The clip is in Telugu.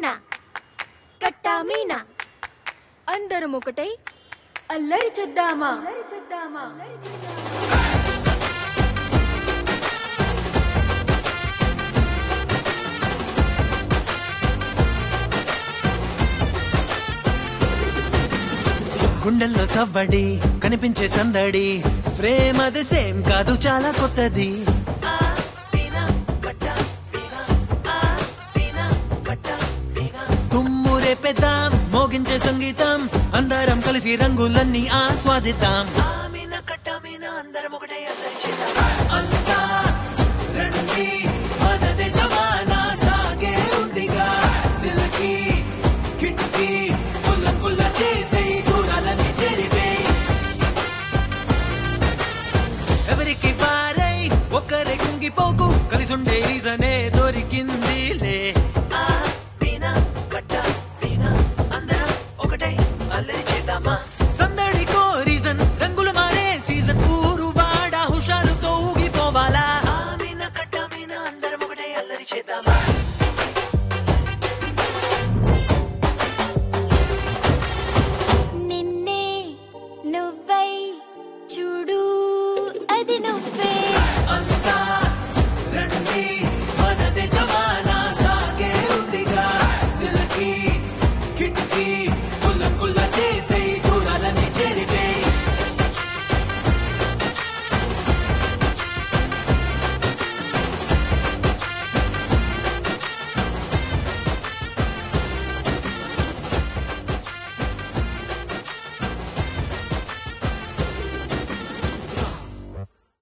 మీనా కట్టా మీనా అందరం ఒకటై అల్లరి చేద్దామా గుండెల్లో సవ్వడి కనిపించే సందడి ఫ్రేమ్ అది సేమ్ కాదు చాలా కొత్తది తుమ్మురే పెద్దాం మోగించే సంగీతం అందరం కలిసి రంగులన్నీ ఆస్వాదిద్దాం అంతా రండి మనదే జమానా సాగే ఉందిగా దిల్కి కిట్కి కుల్ల కుల్ల చేసే దూరాలన్నీ చెరిపేయ్ ఎవరికి పారై ఒక్కరే కుంగిపోకు కలిసి ఉండే రీజనే దొరికిందిలే సందడికో రీజన్ రంగులు మారే సీజన్ ఊరు వాడ హుషారుతో ఊగిపోవాలా